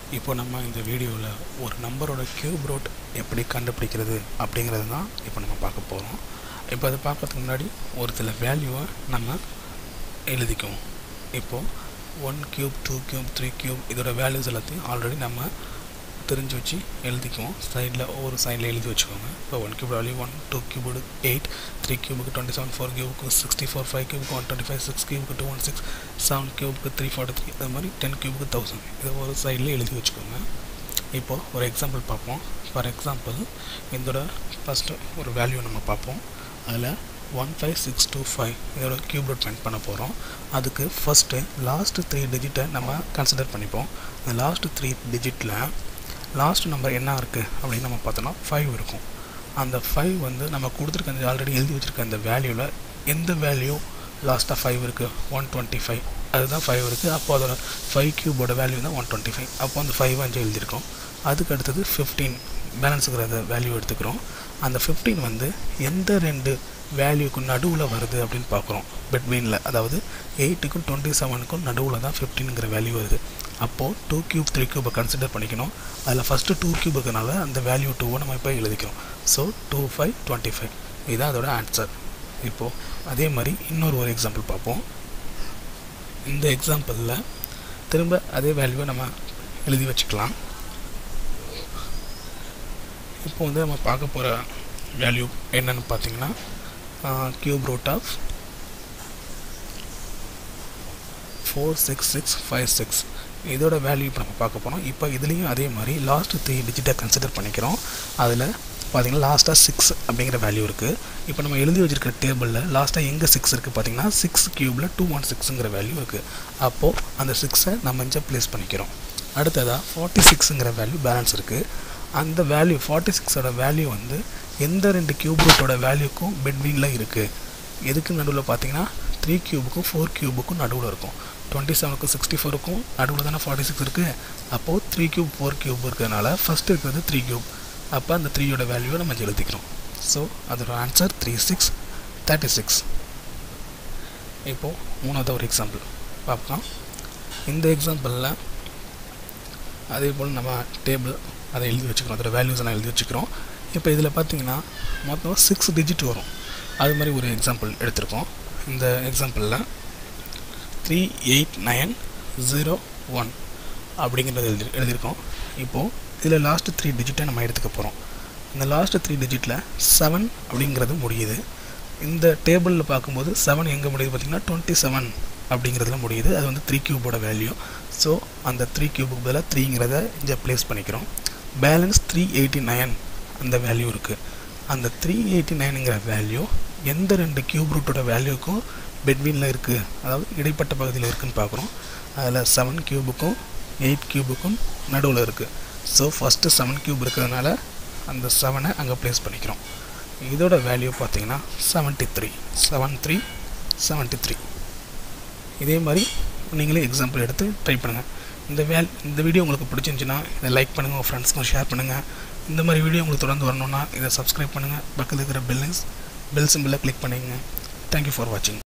இப்போ நம்ம இந்த வீடியோவில் ஒரு நம்பரோட கியூப் ரூட் எப்படி கண்டுபிடிக்கிறது அப்படிங்கிறது தான் இப்போ நம்ம பார்க்க போகிறோம் இப்போ அதை பார்க்கறதுக்கு முன்னாடி ஒரு சில வேல்யூவை நம்ம எழுதிக்குவோம் இப்போது one cube two cube three cube இதோட வேல்யூஸ் எல்லாத்தையும் ஆல்ரெடி நம்ம தெரிஞ்சு வச்சு எழுதிக்குவோம் சைடில் ஒவ்வொரு சைடில் எழுதி வச்சுக்கோங்க இப்போ one cube value one two கியூபுக்கு எயிட் த்ரீ கியூபுக்கு டுவெண்ட்டி செவன் ஃபோர் கியூபுக்கு சிக்ஸ்டி ஃபோர் ஃபைவ் கியூபுக்கு ஒன் டுவெண்ட்டி ஃபைவ் சிக்ஸ் கியூபுக்கு டூ ஒன் சிக்ஸ் செவன் கியூபுக்கு த்ரீ ஃபார்ட்டி த்ரீ அது மாதிரி டென் கியூபுக்கு தௌசண்ட் இதை ஒரு சைடில் எழுதி வச்சுக்கோங்க இப்போது ஒரு எக்ஸாம்பிள் பார்ப்போம் ஃபார் எக்ஸாம்பிள் இதோட ஃபஸ்ட்டு ஒரு வேல்யூ நம்ம பார்ப்போம் அதில் one five six two five இதோட கியூப் ரூட் ஃபைண்ட் பண்ண போகிறோம் அதுக்கு ஃபஸ்ட்டு லாஸ்ட்டு த்ரீ டிஜிட்டை நம்ம கன்சிடர் பண்ணிப்போம் இந்த லாஸ்ட்டு த்ரீ டிஜிட்டில் லாஸ்ட் நம்பர் என்ன இருக்குது அப்படின்னு நம்ம பார்த்தோன்னா ஃபைவ் இருக்கும் அந்த ஃபைவ் வந்து நம்ம கொடுத்துருக்க அந்த ஆல்ரெடி எழுதி வச்சுருக்க அந்த வேல்யூவில் எந்த வேல்யூ லாஸ்ட்டாக ஃபைவ் இருக்குது ஒன் டுவெண்ட்டி ஃபைவ் அதுதான் ஃபைவ் இருக்குது அப்போ அதோட ஃபைவ் கியூபோட வேல்யூ தான் ஒன் டுவெண்ட்டி ஃபைவ் அப்போ அந்த ஃபைவ் அஞ்சு எழுதியிருக்கோம் அதுக்கு அடுத்தது ஃபிஃப்டீன் பேலன்ஸ் இருக்கிற வேல்யூ எடுத்துக்கிறோம் அந்த ஃபிஃப்டீன் வந்து எந்த ரெண்டு வேல்யூக்கு நடுவில் வருது அப்படின்னு பார்க்குறோம் பெட்வீனில் அதாவது எயிட்டுக்கும் டுவெண்ட்டி செவனுக்கும் நடுவில் தான் ஃபிஃப்டீனுங்கிற வேல்யூ வருது அப்போது டூ கியூப் த்ரீ கியூபை கன்சிடர் பண்ணிக்கணும் அதில் ஃபஸ்ட்டு டூ கியூப் இருக்கனால அந்த வேல்யூ டூவை நம்ம இப்போ எழுதிக்கிறோம் so two five twenty five இதுதான் அதோட ஆன்சர் இப்போது அதே மாதிரி இன்னொரு ஒரு எக்ஸாம்பிள் பார்ப்போம் இந்த எக்ஸாம்பிளில் திரும்ப அதே வேல்யூவை நம்ம எழுதி வச்சுக்கலாம் இப்போ வந்து நம்ம பார்க்க போகிற வேல்யூ என்னன்னு பார்த்தீங்கன்னா cube root of four six six five six இதோட வேல்யூ இப்போ நம்ம பார்க்க போகிறோம் இப்போ இதுலேயும் அதே மாதிரி லாஸ்ட் த்ரீ டிஜிட்டை கன்சிடர் பண்ணிக்கிறோம் அதில் பார்த்தீங்கன்னா லாஸ்ட்டாக சிக்ஸ் அப்படிங்கிற வேல்யூ இருக்குது இப்போ நம்ம எழுதி வச்சிருக்கிற டேபிளில் லாஸ்ட்டாக எங்கே சிக்ஸ் இருக்குது பார்த்தீங்கன்னா சிக்ஸ் க்யூபில் டூ ஒன் சிக்ஸுங்கிற வேல்யூ இருக்குது அப்போது அந்த சிக்ஸை நம்ம இங்கே ப்ளேஸ் பண்ணிக்கிறோம் அடுத்ததாக ஃபார்ட்டி சிக்ஸுங்கிற வேல்யூ பேலன்ஸ் இருக்குது அந்த வேல்யூ ஃபார்ட்டி சிக்ஸோட வேல்யூ வந்து எந்த ரெண்டு கியூப் ரூட்டோட வேல்யூக்கும் பெட்வீனில் இருக்குது எதுக்கு நடுவில் பார்த்தீங்கன்னா த்ரீ கியூபுக்கும் ஃபோர் கியூபுக்கும் நடுவில் இருக்கும் டுவெண்ட்டி செவனுக்கும் சிக்ஸ்டி ஃபோருக்கும் நடுவில் தானே ஃபார்ட்டி சிக்ஸ் இருக்குது அப்போது த்ரீ கியூப் ஃபோர் கியூப் இருக்கிறதுனால ஃபஸ்ட்டு இருக்கிறது த்ரீ கியூப் அப்போ அந்த த்ரீயோட வேல்யூவை நம்ம எழுதிக்கிறோம் ஸோ அதோட answer three six thirty six இப்போது மூணாவது ஒரு எக்ஸாம்பிள் பார்க்கலாம் இந்த எக்ஸாம்பிளில் அதே போல் நம்ம டேபிள் அதை எழுதி வச்சுக்கிறோம் அதோட வேல்யூஸ் எல்லாம் எழுதி வச்சுக்கிறோம் இப்போ இதில் பார்த்தீங்கன்னா மொத்தம் சிக்ஸ் டிஜிட் வரும் அது மாதிரி ஒரு எக்ஸாம்பிள் எடுத்திருக்கோம் இந்த எக்ஸாம்பிளில் three eight nine zero one அப்படிங்கிறது எழுதி எழுதியிருக்கோம் இப்போது இதில் லாஸ்ட்டு த்ரீ டிஜிட்டை நம்ம எடுத்துக்க போகிறோம் இந்த லாஸ்ட்டு த்ரீ டிஜிட்டில் செவன் அப்படிங்கிறது முடியுது இந்த டேபிளில் பார்க்கும்போது செவன் எங்கே முடியுது பார்த்திங்கன்னா டுவெண்ட்டி செவன் அப்படிங்கிறதுல முடியுது அது வந்து த்ரீ கியூபோட வேல்யூ ஸோ அந்த த்ரீ கியூபுக்கு பதிலாக த்ரீங்கிறத இங்கே ப்ளேஸ் பண்ணிக்கிறோம் பேலன்ஸ் த்ரீ எயிட்டி நைன் அந்த வேல்யூ இருக்குது அந்த த்ரீ எயிட்டி நைனுங்கிற வேல்யூ எந்த ரெண்டு கியூப் ரூட்டோட வேல்யூக்கும் பெட்வீனில் இருக்குது அதாவது இடைப்பட்ட பகுதியில் இருக்குதுன்னு பார்க்குறோம் அதில் செவன் கியூபுக்கும் எயிட் கியூபுக்கும் நடுவில் இருக்குது ஸோ ஃபஸ்ட்டு செவன் கியூப் இருக்கிறதுனால அந்த செவனை அங்கே ப்ளேஸ் பண்ணிக்கிறோம் இதோட வேல்யூ பார்த்தீங்கன்னா seventy three seven three seventy three இதே மாதிரி நீங்களே எக்ஸாம்பிள் எடுத்து ட்ரை பண்ணுங்கள் இந்த வேல் இந்த வீடியோ உங்களுக்கு பிடிச்சிருந்துச்சின்னா இதை லைக் பண்ணுங்கள் உங்கள் ஃப்ரெண்ட்ஸ்க்கும் ஷேர் பண்ணுங்கள் இந்த மாதிரி வீடியோ உங்களுக்கு தொடர்ந்து வரணுன்னா இதை சப்ஸ்கிரைப் பண்ணுங்கள் பக்கத்தில் இருக்கிற பெல்லிங்ஸ் பெல் சிம்பிளை கிளிக் பண்ணிங்க தேங்க்யூ ஃபார் வாட்சிங்